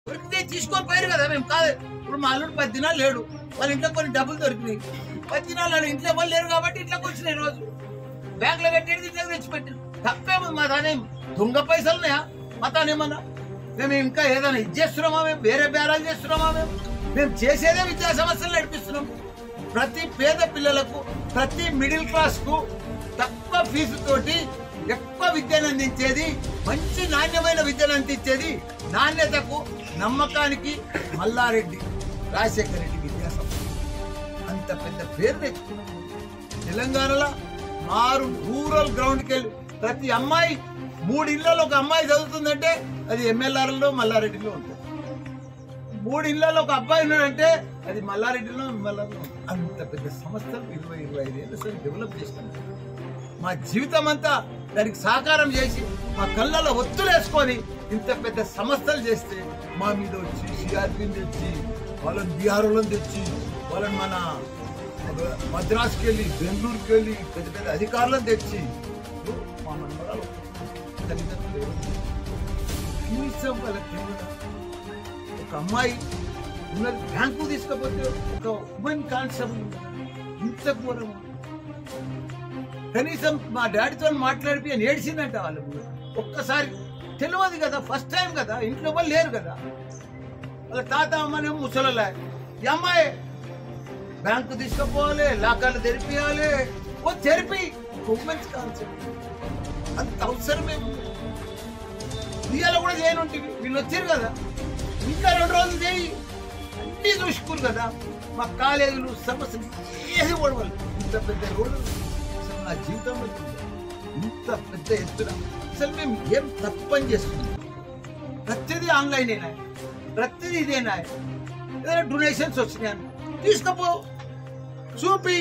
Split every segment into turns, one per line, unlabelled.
దొరికితే తీసుకొని పోయారు కదా మేము కాదు ఇప్పుడు మా అల్లుడు పది దినాలు లేడు వాళ్ళ ఇంట్లో కొన్ని డబ్బులు దొరికినాయి పది దినాలు వాళ్ళ ఇంట్లో వాళ్ళు లేరు కాబట్టి ఇంట్లోకి వచ్చినాయి రోజు బ్యాంక్ లో పెట్టేది ఇంట్లోకి తెచ్చిపెట్టారు తప్పేమో మా తానేం దొంగ పైసలు ఉన్నాయా మా తానేమన్నా మేము ఇంకా ఏదైనా ఇది చేస్తున్నామా మేము వేరే బేరాలు చేస్తున్నామా మేము మేము చేసేదే విద్యా సమస్యలు నడిపిస్తున్నాం ప్రతి పేద పిల్లలకు ప్రతి మిడిల్ క్లాస్ కు తక్కువ ఫీజుతోటి ఎక్కువ విద్యను అందించేది మంచి నాణ్యమైన విద్యను అందించేది నాణ్యతకు నమ్మకానికి మల్లారెడ్డి రాజశేఖర రెడ్డి విద్యా సంస్థ అంత పెద్ద పేరు తెచ్చుకున్నాం తెలంగాణలో మారు రూరల్ గ్రౌండ్కి వెళ్ళి ప్రతి అమ్మాయి మూడు ఇళ్లలో ఒక అమ్మాయి చదువుతుందంటే అది ఎమ్మెల్యేలలో మల్లారెడ్డిలో ఉంటుంది మూడు ఇళ్లలో ఒక అబ్బాయి ఉన్నాడంటే అది మల్లారెడ్డిలో ఎమ్మెల్యేలో ఉంటుంది అంత పెద్ద సంస్థలు ఇరవై ఇరవై ఐదు ఏళ్ళ సరే డెవలప్ చేస్తున్నాం మా జీవితం అంతా దానికి సహకారం చేసి మా కళ్ళలో ఒత్తులేసుకొని ఇంత పెద్ద సంస్థలు చేస్తే మా మీద వచ్చి సిఆర్పిని తెచ్చి వాళ్ళని బీహార్లను తెచ్చి వాళ్ళని మన మద్రాసుకి వెళ్ళి బెంగళూరుకి వెళ్ళి పెద్ద పెద్ద అధికారులను తెచ్చి మా మనవరాలు తల్లిదండ్రులు ఎవరు? కనీసం వాళ్ళకి తెలియదా? ఒక అమ్మాయి ఉన్నది బ్యాంకు తీసుకపోతే ఒక ఉమెన్ కానిస్టేబుల్ ఇంత ఘోరం కనీసం మా డాడీతో మాట్లాడిపి అని ఏడిచిందంట వాళ్ళు ఒక్కసారి తెలియదు కదా ఫస్ట్ టైం కదా ఇంట్లో వాళ్ళు లేరు కదా వాళ్ళ తాత అమ్మనేమో ముసలలే ఈ అమ్మాయి బ్యాంకు తీసుకుపోవాలి లాకాలు తెరిపియాలి ఓ తెరిపి ఉమెన్స్ కాన్సెప్ట్ అంత అవసరమే ఇవాళ కూడా చేయనుంటే వీళ్ళు వచ్చారు కదా ఇంకా రెండు రోజులు చేయి అన్ని చూసుకురు కదా మా కాలేజీలు సమస్యలు ఏది ఓడవాలి ఇంత పెద్ద రోడ్డు అసలు నా జీవితంలో చూడలేదు. ఇంత పెద్ద ఎత్తున అసలు మేము ఏం తప్పు పని చేస్తున్నాం ప్రతిదీ ఆన్లైన్ అయినా ప్రతిదీ ఇదేనా ఏదైనా డొనేషన్స్ వచ్చినాయని తీసుకపో చూపి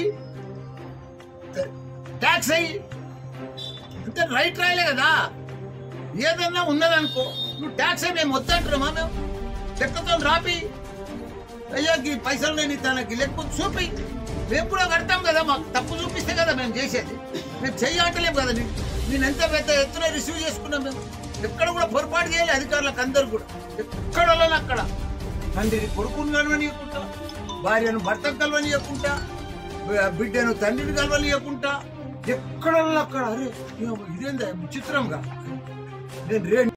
ట్యాక్స్ అయ్యి అంటే రైట్ రాయలే కదా ఏదన్నా ఉన్నదనుకో నువ్వు ట్యాక్స్ అయి మేము వద్దంటున్నామా మేము లెక్కతో రాపి అయ్యా ఈ పైసలు నేను తనకి లేకపోతే చూపి మేము కూడా కడతాం కదా మాకు తప్పు చూపిస్తే కదా మేము చేసేది మేము చెయ్యటలేము కదా నేను నేను ఎంత పెద్ద ఎత్తున రిసీవ్ చేసుకున్నాం మేము ఎక్కడ కూడా పొరపాటు చేయాలి అధికారులకు అందరు కూడా ఎక్కడ వాళ్ళని అక్కడ తండ్రిని కొడుకుని కలవనీయకుండా భార్యను భర్తకు కలవనీయకుండా బిడ్డను తండ్రిని కలవనీయకుండా ఎక్కడ వాళ్ళని అక్కడ అరే ఏమో ఇదేందా విచిత్రంగా నేను రే